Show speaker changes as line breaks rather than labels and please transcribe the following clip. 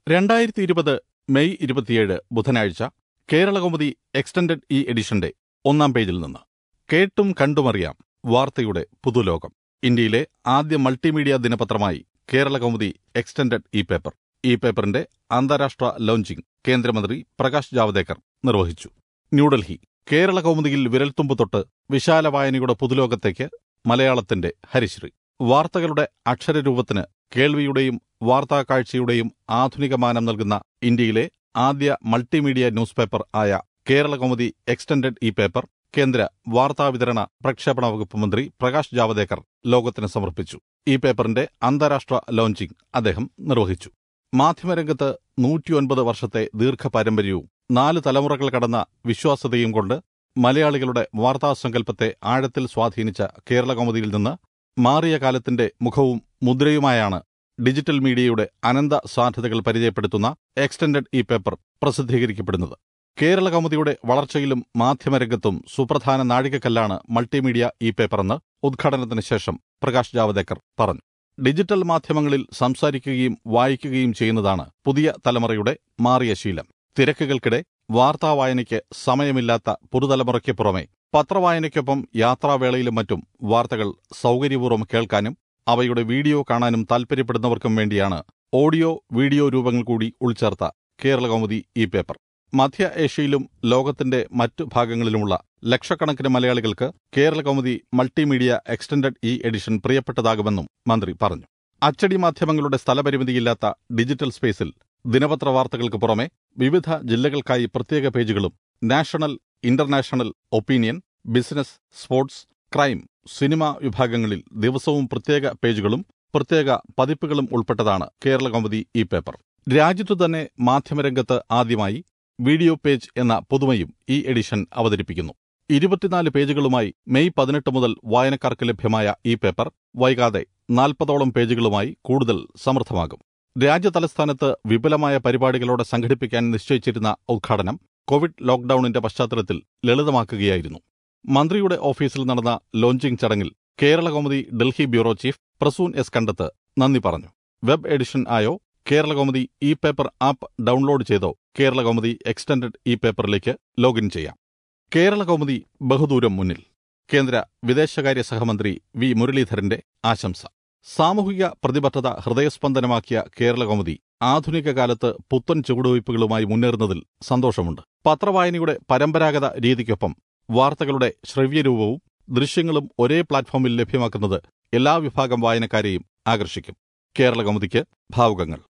രണ്ടായിരത്തി ഇരുപത് മെയ് ഇരുപത്തിയേഴ് ബുധനാഴ്ച കേരളകൗമുദി എക്സ്റ്റൻഡഡ് ഈ എഡിഷന്റെ ഒന്നാം പേജിൽ നിന്ന് കേട്ടും കണ്ടുമറിയാം വാർത്തയുടെ പുതുലോകം ഇന്ത്യയിലെ ആദ്യ multimedia ദിനപത്രമായി Keralakaumudi extended e paper ഈ പേപ്പറിന്റെ അന്താരാഷ്ട്ര ലോഞ്ചിംഗ് കേന്ദ്രമന്ത്രി പ്രകാശ് ജാവദേക്കർ നിർവഹിച്ചു ന്യൂഡൽഹി കേരള കൗമുദിയിൽ വിരൽത്തുമ്പ് തൊട്ട് വിശാല വായനയുടെ പുതുലോകത്തേക്ക് മലയാളത്തിന്റെ ഹരിശ്രീ വാർത്തകളുടെ അക്ഷരരൂപത്തിന് കേൾവിയുടെയും വാർത്താ കാഴ്ചയുടെയും ആധുനിക മാനം നൽകുന്ന ഇന്ത്യയിലെ ആദ്യ മൾട്ടിമീഡിയ ന്യൂസ് പേപ്പർ ആയ Kerala Kaumudi extended e paper കേന്ദ്ര വാർത്താവിതരണ പ്രക്ഷേപണ വകുപ്പ് മന്ത്രി പ്രകാശ് ജാവദേക്കർ ലോകത്തിന് സമർപ്പിച്ചു ഈ പേപ്പറിന്റെ അന്താരാഷ്ട്ര ലോഞ്ചിംഗ് അദ്ദേഹം നിർവഹിച്ചു മാധ്യമരംഗത്ത് നൂറ്റിയൊൻപത് വർഷത്തെ ദീർഘപാരമ്പര്യവും നാല് തലമുറകൾ കടന്ന വിശ്വാസ്യതയും കൊണ്ട് മലയാളികളുടെ വാർത്താസങ്കല്പത്തെ ആഴത്തിൽ സ്വാധീനിച്ച കേരള കൗമുദിയിൽ നിന്ന് മാറിയ കാലത്തിന്റെ മുഖവും മുദ്രയുമായാണ് ഡിജിറ്റൽ മീഡിയയുടെ അനന്ത സാധ്യതകൾ പരിചയപ്പെടുത്തുന്ന എക്സ്റ്റൻഡഡ് ഈ പേപ്പർ പ്രസിദ്ധീകരിക്കപ്പെടുന്നത് കേരള കൗമുദിയുടെ വളർച്ചയിലും മാധ്യമരംഗത്തും സുപ്രധാന നാഴികക്കല്ലാണ് മൾട്ടിമീഡിയ ഈ പേപ്പറെന്ന് ഉദ്ഘാടനത്തിന് ശേഷം പ്രകാശ് ജാവദേക്കർ പറഞ്ഞു ഡിജിറ്റൽ മാധ്യമങ്ങളിൽ സംസാരിക്കുകയും വായിക്കുകയും ചെയ്യുന്നതാണ് പുതിയ തലമുറയുടെ മാറിയ ശീലം തിരക്കുകൾക്കിടെ വാർത്താ വായനയ്ക്ക് സമയമില്ലാത്ത പുതുതലമുറയ്ക്ക് പുറമെ പത്രവായനയ്ക്കൊപ്പം യാത്രാവേളയിലും മറ്റും വാർത്തകൾ സൗകര്യപൂർവ്വം കേൾക്കാനും അവയുടെ വീഡിയോ കാണാനും താൽപര്യപ്പെടുന്നവർക്കും വേണ്ടിയാണ് ഓഡിയോ വീഡിയോ രൂപങ്ങൾ കൂടി ഉൾച്ചേർത്ത കേരള കൗമുദി ഈ പേപ്പർ മധ്യ ഏഷ്യയിലും ലോകത്തിന്റെ മറ്റു ഭാഗങ്ങളിലുമുള്ള ലക്ഷക്കണക്കിന് മലയാളികൾക്ക് Kerala Kaumudi multimedia extended e edition പ്രിയപ്പെട്ടതാകുമെന്നും മന്ത്രി പറഞ്ഞു അച്ചടി മാധ്യമങ്ങളുടെ സ്ഥലപരിമിതിയില്ലാത്ത ഡിജിറ്റൽ സ്പേസിൽ ദിനപത്ര വാർത്തകൾക്ക് പുറമെ വിവിധ ജില്ലകൾക്കായി പ്രത്യേക പേജുകളും national international opinion business sports crime cinema വിഭാഗങ്ങളിൽ ദിവസവും പ്രത്യേക പേജുകളും പ്രത്യേക പതിപ്പുകളും ഉൾപ്പെട്ടതാണ് കേരള കൗമുദി ഈ പേപ്പർ രാജ്യത്തു തന്നെ മാധ്യമരംഗത്ത് ആദ്യമായി വീഡിയോ പേജ് എന്ന പുതുമയും ഈ എഡിഷൻ അവതരിപ്പിക്കുന്നു ഇരുപത്തിനാല് പേജുകളുമായി മെയ് പതിനെട്ട് മുതൽ വായനക്കാർക്ക് ലഭ്യമായ ഈ പേപ്പർ വൈകാതെ നാൽപ്പതോളം പേജുകളുമായി കൂടുതൽ സമൃദ്ധമാകും രാജ്യതലസ്ഥാനത്ത് വിപുലമായ പരിപാടികളോടെ സംഘടിപ്പിക്കാൻ നിശ്ചയിച്ചിരുന്ന ഉദ്ഘാടനം കോവിഡ് ലോക്ഡൌണിന്റെ പശ്ചാത്തലത്തിൽ ലളിതമാക്കുകയായിരുന്നു മന്ത്രിയുടെ ഓഫീസിൽ നടന്ന ലോഞ്ചിംഗ് ചടങ്ങിൽ Kerala Kaumudi Delhi bureau chief Prasoon S Kandath നന്ദി പറഞ്ഞു വെബ് എഡിഷൻ ആയോ Kerala Kaumudi e paper app download ചെയ്തോ കേരള കൗമുദി എക്സ്റ്റൻഡഡ് ഇ പേപ്പറിലേക്ക് ലോഗിൻ ചെയ്യാം കേരള കൗമുദി ബഹുദൂരം മുന്നിൽ കേന്ദ്ര വിദേശകാര്യ സഹമന്ത്രി വി മുരളീധരന്റെ ആശംസ സാമൂഹിക പ്രതിബദ്ധത ഹൃദയസ്പന്ദനമാക്കിയ കേരള കൗമുദി ആധുനിക കാലത്ത് പുത്തൻ ചുവടുവയ്പ്പുകളുമായി മുന്നേറുന്നതിൽ സന്തോഷമുണ്ട് പത്രവായനയുടെ പരമ്പരാഗത രീതിക്കൊപ്പം വാർത്തകളുടെ ശ്രവ്യരൂപവും ദൃശ്യങ്ങളും ഒരേ പ്ലാറ്റ്ഫോമിൽ ലഭ്യമാക്കുന്നത് എല്ലാ വിഭാഗം വായനക്കാരെയും ആകർഷിക്കും കേരള കൗമുദിക്ക് ഭാവുകങ്ങൾ